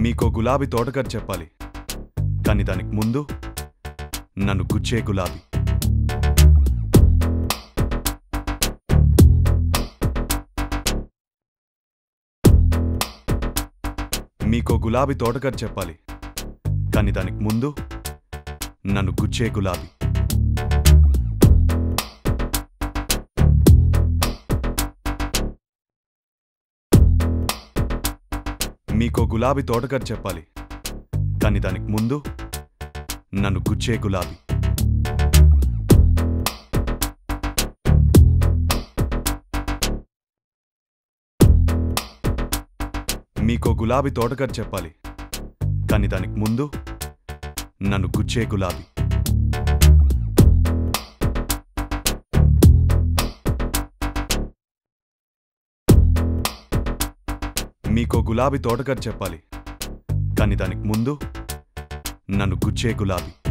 మీకో గులాబీ తోటకర్ చెప్పాలి కానీ దానికి ముందు నన్ను గుచ్చే గులాబీ మీకో గులాబీ తోటకర్ చెప్పాలి కానీ దానికి ముందు నన్ను గుచ్చే గులాబీ మీకో గులాబీ తోటకర్ చెప్పాలి కానీ దానికి ముందు నన్ను గుచ్చే గులాబీ మీకో గులాబీ తోటకర్ చెప్పాలి కానీ దానికి ముందు నన్ను గుచ్చే గులాబీ మీకో గులాబీ తోటకర్ చెప్పాలి కానీ దానికి ముందు నన్ను గుచ్చే గులాబీ